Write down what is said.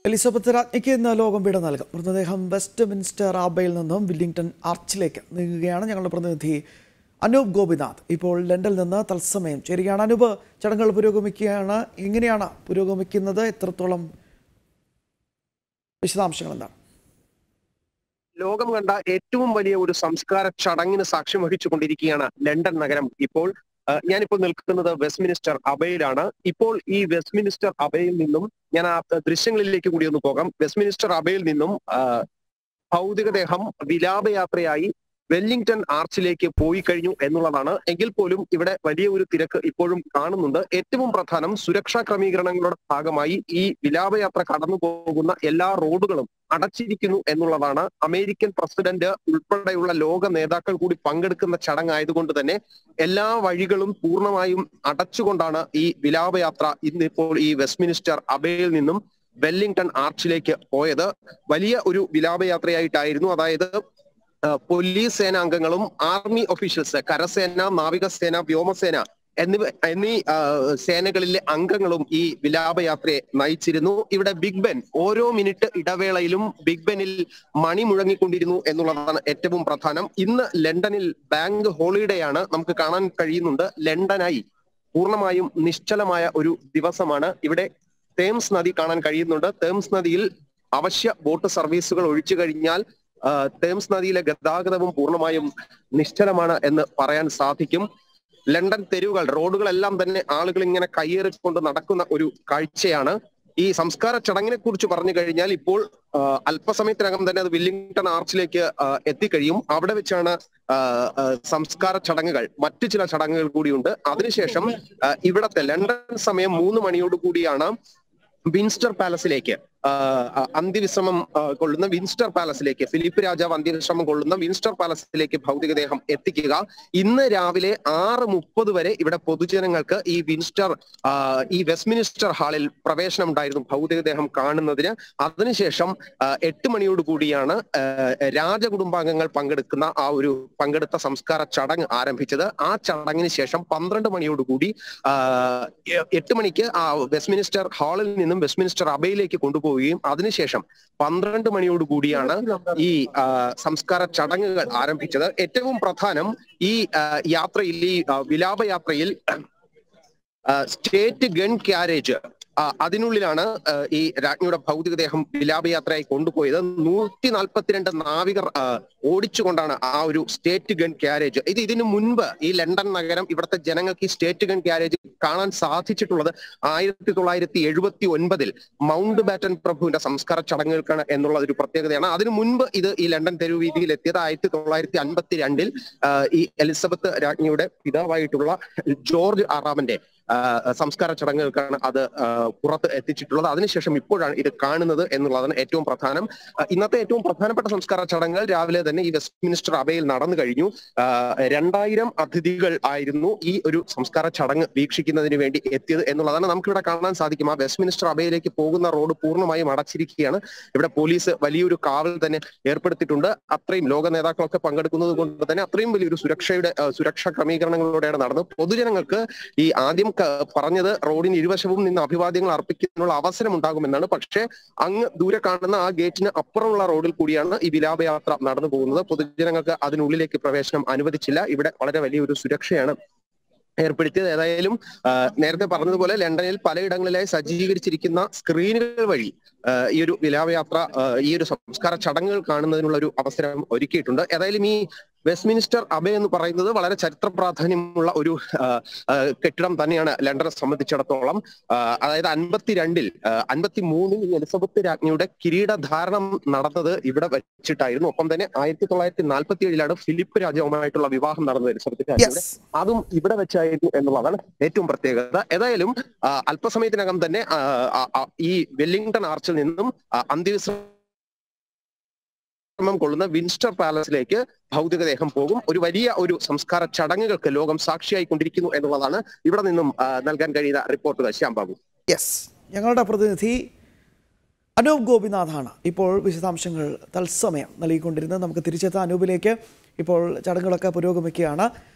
Elizabeth രാജ്ഞിക്ക് ഇന്ന് ലോകം വിട നൽകും മൃതദേഹം വെസ്റ്റ് മിൻസ്റ്റർ ആബയിൽ നിന്നും വില്ലിംഗ്ടൺ ആർച്ചിലേക്ക് നീങ്ങുകയാണ് ഞങ്ങളുടെ പ്രതിനിധി അനൂപ് ഗോപിനാഥ് ഇപ്പോൾ ലണ്ടനിൽ നിന്ന് തത്സമയം ചേരുകയാണ് അനൂപ് ചടങ്ങുകൾ പുരോഗമിക്കുകയാണ് എങ്ങനെയാണ് പുരോഗമിക്കുന്നത് എത്രത്തോളം വിശദാംശങ്ങൾ എന്താണ് ലോകം കണ്ട ഏറ്റവും വലിയ ഒരു സംസ്കാര ചടങ്ങിന് സാക്ഷ്യം വഹിച്ചുകൊണ്ടിരിക്കുകയാണ് ലണ്ടൻ നഗരം ഇപ്പോൾ ആ, ഞാനിപ്പോൾ നിൽക്കുന്നത് വെസ്റ്റ്മിനിസ്റ്റർ അബയിലാണ് ഇപ്പോൾ ഈ വെസ്റ്റ്മിനിസ്റ്റർ അബയിൽ നിന്നും ഞാൻ ആ ദൃശ്യങ്ങളിലേക്ക് കൂടി ഒന്ന് പോകാം വെസ്റ്റ്മിനിസ്റ്റർ അബയിൽ നിന്നും ആ, ഭൗതികദേഹം വിലാപയാത്രയായി വെല്ലിംഗ്ടൺ ആർച്ചിലേക്ക് പോയി കഴിഞ്ഞു എന്നുള്ളതാണ് എങ്കിൽ പോലും ഇവിടെ വലിയ ഒരു തിരക്ക് ഇപ്പോഴും കാണുന്നുണ്ട് ഏറ്റവും പ്രധാനം സുരക്ഷാ ക്രമീകരണങ്ങളുടെ ഭാഗമായി ഈ വിലാപയാത്ര കടന്നു പോകുന്ന എല്ലാ റോഡുകളും അടച്ചിരിക്കുന്നു എന്നുള്ളതാണ് അമേരിക്കൻ പ്രസിഡന്റ് ഉൾപ്പെടെയുള്ള ലോക നേതാക്കൾ കൂടി പങ്കെടുക്കുന്ന ചടങ്ങായതുകൊണ്ട് തന്നെ എല്ലാ വഴികളും പൂർണ്ണമായും അടച്ചുകൊണ്ടാണ് ഈ വിലാപയാത്ര ഇന്നിപ്പോൾ ഈ വെസ്റ്റ്മിനിസ്റ്റർ അബയിൽ നിന്നും വെല്ലിംഗ്ടൺ ആർച്ചിലേക്ക് പോയത് വലിയ ഒരു വിലാപയാത്രയായിട്ടായിരുന്നു അതായത് ആ, പോലീസ് സേനാംഗങ്ങളും ആർമി ഒഫീഷ്യൽസ് കരസേന നാവികസേന വ്യോമസേന എന്നിവ എന്നീ ആ, സേനകളിലെ അംഗങ്ങളും ഈ വിലാപയാത്രയെ നയിച്ചിരുന്നു ഇവിടെ ബിഗ് ബെൻ ഓരോ മിനിറ്റ് ഇടവേളയിലും ബിഗ് ബെനിൽ മണി മുഴങ്ങിക്കൊണ്ടിരുന്നു എന്നുള്ളതാണ് ഏറ്റവും പ്രധാനം ഇന്ന് ലണ്ടനിൽ ബാങ്ക് ഹോളിഡേ ആണ് നമുക്ക് കാണാൻ കഴിയുന്നുണ്ട് ലണ്ടനായി പൂർണ്ണമായും നിശ്ചലമായ ഒരു ദിവസമാണ് ഇവിടെ തേംസ് നദി കാണാൻ കഴിയുന്നുണ്ട് തേംസ് നദിയിൽ അവശ്യ ബോട്ട് സർവീസുകൾ ഒഴിച്ചു കഴിഞ്ഞാൽ ആ, തേംസ് നദിയിലെ ഗതാഗതവും പൂർണ്ണമായും നിശ്ചലമാണ് എന്ന് പറയാൻ സാധിക്കും ലണ്ടൻ തെരുവുകൾ റോഡുകളെല്ലാം തന്നെ ആളുകൾ ഇങ്ങനെ കയ്യേറിക്കൊണ്ട് നടക്കുന്ന ഒരു കാഴ്ചയാണ് ഈ സംസ്കാര ചടങ്ങിനെ കുറിച്ച് പറഞ്ഞു കഴിഞ്ഞാൽ ഇപ്പോൾ ആ, അല്പസമയത്തിനകം തന്നെ അത് വില്ലിംഗ്ടൺ ആർച്ചിലേക്ക് ആ, എത്തിക്കഴിയും അവിടെ വെച്ചാണ് ആ, ആ, സംസ്കാര ചടങ്ങുകൾ മറ്റു ചില ചടങ്ങുകൾ കൂടിയുണ്ട് അതിനുശേഷം ആ, ഇവിടത്തെ ലണ്ടൻ സമയം മൂന്ന് മണിയോട് കൂടിയാണ് വിൻസ്റ്റർ പാലസിലേക്ക് ആ, ആ, അന്ത്യവിശ്രമം ആ, കൊള്ളുന്ന വിൻസ്റ്റർ പാലസിലേക്ക് ഫിലിപ്പ് രാജാവ് അന്ത്യവിശ്രമം കൊള്ളുന്ന വിൻസ്റ്റർ പാലസിലേക്ക് ഭൗതികദേഹം എത്തിക്കുക ഇന്ന് രാവിലെ ആറ് മുപ്പത് വരെ ഇവിടെ പൊതുജനങ്ങൾക്ക് ഈ വിൻസ്റ്റർ ആ, ഈ വെസ്റ്റ്മിനിസ്റ്റർ ഹാളിൽ പ്രവേശനം ഉണ്ടായിരുന്നു ഭൗതികദേഹം കാണുന്നതിന് അതിനുശേഷം ആ, എട്ട് മണിയോട് കൂടിയാണ് ആ, രാജകുടുംബാംഗങ്ങൾ പങ്കെടുക്കുന്ന ആ ഒരു പങ്കെടുത്ത സംസ്കാര ചടങ്ങ് ആരംഭിച്ചത് ആ ചടങ്ങിന് ശേഷം പന്ത്രണ്ട് മണിയോടുകൂടി ആ, എ- എട്ട് മണിക്ക് ആ വെസ്റ്റ്മിനിസ്റ്റർ ഹാളിൽ നിന്നും വെസ്റ്റ്മിനിസ്റ്റർ അബയിലേക്ക് കൊണ്ടുപോവുകയും അതിനുശേഷം പന്ത്രണ്ട് മണിയോട് കൂടിയാണ് ഈ ആ, സംസ്കാര ചടങ്ങുകൾ ആരംഭിച്ചത് ഏറ്റവും പ്രധാനം ഈ ആ, യാത്രയിൽ ഈ ആ, വിലാപയാത്രയിൽ ആ, സ്റ്റേറ്റ് ഗൺ ക്യാരേജ് ആ, അതിനുള്ളിലാണ് ആ, ഈ രാജ്ഞിയുടെ ഭൗതികദേഹം വിലാപയാത്രയായി കൊണ്ടുപോയത് നൂറ്റി നാൽപ്പത്തിരണ്ട് നാവികർ ആ, ഓടിച്ചുകൊണ്ടാണ് ആ ഒരു സ്റ്റേറ്റ് ഗൺ ക്യാരേജ് ഇത് ഇതിനു മുൻപ് ഈ ലണ്ടൻ നഗരം ഇവിടുത്തെ ജനങ്ങൾക്ക് ഈ സ്റ്റേറ്റ് ഗൺ ക്യാരേജ് കാണാൻ സാധിച്ചിട്ടുള്ളത് ആയിരത്തി തൊള്ളായിരത്തി എഴുപത്തി ഒൻപതിൽ മൗണ്ട് ബാറ്റൻ പ്രഭുവിന്റെ സംസ്കാര ചടങ്ങുകൾക്കാണ് എന്നുള്ള ഒരു പ്രത്യേകതയാണ് അതിനു മുൻപ് ഇത് ഈ ലണ്ടൻ തെരുവീതിയിൽ എത്തിയത് ആയിരത്തി തൊള്ളായിരത്തി അൻപത്തി രണ്ടിൽ ഈ എലിസബത്ത് രാജ്ഞിയുടെ പിതാവായിട്ടുള്ള ജോർജ് ആറാമന്റെ ആ, സംസ്കാര ചടങ്ങുകൾക്കാണ് അത് ആ, പുറത്ത് എത്തിച്ചിട്ടുള്ളത് അതിനുശേഷം ഇപ്പോഴാണ് ഇത് കാണുന്നത് എന്നുള്ളതാണ് ഏറ്റവും പ്രധാനം ആ, ഇന്നത്തെ ഏറ്റവും പ്രധാനപ്പെട്ട സംസ്കാര ചടങ്ങുകൾ രാവിലെ തന്നെ ഈ വെസ്റ്റ്മിനിസ്റ്റർ അബയിൽ നടന്നു കഴിഞ്ഞു ആ, രണ്ടായിരം അതിഥികൾ ആയിരുന്നു ഈ ഒരു സംസ്കാര ചടങ്ങ് വീക്ഷിക്കുന്നതിന് വേണ്ടി എത്തിയത് എന്നുള്ളതാണ് നമുക്കിവിടെ കാണാൻ സാധിക്കും ആ വെസ്റ്റ്മിനിസ്റ്റർ അബയിലേക്ക് പോകുന്ന റോഡ് പൂർണ്ണമായും അടച്ചിരിക്കുകയാണ് ഇവിടെ പോലീസ് വലിയൊരു കാവൽ തന്നെ ഏർപ്പെടുത്തിയിട്ടുണ്ട് അത്രയും ലോക നേതാക്കളൊക്കെ പങ്കെടുക്കുന്നത് കൊണ്ട് തന്നെ അത്രയും വലിയൊരു സുരക്ഷയുടെ ആ, സുരക്ഷാ ക്രമീകരണങ്ങളോടെയാണ് നടന്നത് പൊതുജനങ്ങൾക്ക് ഈ ആദ്യം ക- പറഞ്ഞത് റോഡിന് ഇരുവശവും നിന്ന് അഭിവാദ്യങ്ങൾ അർപ്പിക്കാനുള്ള അവസരം ഉണ്ടാകുമെന്നാണ് പക്ഷേ അങ്ങ് ദൂരെ കാണുന്ന ആ ഗേറ്റിന് അപ്പുറമുള്ള റോഡിൽ കൂടിയാണ് ഈ വിലാപയാത്ര നടന്നു പോകുന്നത് പൊതുജനങ്ങൾക്ക് അതിനുള്ളിലേക്ക് പ്രവേശനം അനുവദിച്ചില്ല ഇവിടെ വളരെ വലിയൊരു സുരക്ഷയാണ് ഏർപ്പെടുത്തിയത് ഏതായാലും ആ, നേരത്തെ പറഞ്ഞതുപോലെ ലണ്ടനിൽ പലയിടങ്ങളിലായി സജ്ജീകരിച്ചിരിക്കുന്ന സ്ക്രീനുകൾ വഴി ആ, ഈ ഒരു വിലാപയാത്ര ആ, ഈ ഒരു സംസ്കാര ചടങ്ങുകൾ കാണുന്നതിനുള്ള ഒരു അവസരം ഒരുക്കിയിട്ടുണ്ട് ഏതായാലും ഈ വെസ്റ്റ്മിനിസ്റ്റർ അബ എന്ന് പറയുന്നത് വളരെ ചരിത്ര പ്രാധാന്യമുള്ള ഒരു ആ, ആ, കെട്ടിടം തന്നെയാണ് ലണ്ടനെ സംബന്ധിച്ചിടത്തോളം ആ, അതായത് അൻപത്തിരണ്ടിൽ അൻപത്തി മൂന്നിൽ എലിസബത്ത് രാജ്ഞിയുടെ കിരീടധാരണം നടന്നത് ഇവിടെ വെച്ചിട്ടായിരുന്നു ഒപ്പം തന്നെ ആയിരത്തി തൊള്ളായിരത്തി നാൽപ്പത്തി ഏഴിലാണ് ഫിലിപ്പ് രാജാവുമായിട്ടുള്ള വിവാഹം നടന്നത് എലിസബത്ത് രാജ്ഞിയുടെ യെസ് അതും ഇവിടെ വെച്ചായിരുന്നു എന്നുള്ളതാണ് ഏറ്റവും പ്രത്യേകത ഏതായാലും ആ, അല്പസമയത്തിനകം തന്നെ ആ, ആ, ആ, ഈ വെല്ലിംഗ്ടൺ ആർച്ചിൽ നിന്നും ആ, അന്ത്യവിശ്രമം കൊള്ളുന്ന വിൻസ്റ്റർ പാലസിലേക്ക് ഭൗതികദേഹം പോകും ഒരു വലിയ ഒരു സംസ്കാര ചടങ്ങുകൾക്ക് ലോകം സാക്ഷിയായി കൊണ്ടിരിക്കുന്നു എന്നുള്ളതാണ് ഇവിടെ നിന്നും ആ, നൽകാൻ കഴിയുന്ന റിപ്പോർട്ടുകൾ ശ്യാം ബാബു യെസ് ഞങ്ങളുടെ പ്രതിനിധി അനൂപ് ഗോപിനാഥാണ് ഇപ്പോൾ വിശദാംശങ്ങൾ തത്സമയം നൽകിക്കൊണ്ടിരുന്നത് നമുക്ക് തിരിച്ചെത്താം അനൂപിലേക്ക് ഇപ്പോൾ ചടങ്ങുകളൊക്കെ പുരോഗമിക്കുകയാണ്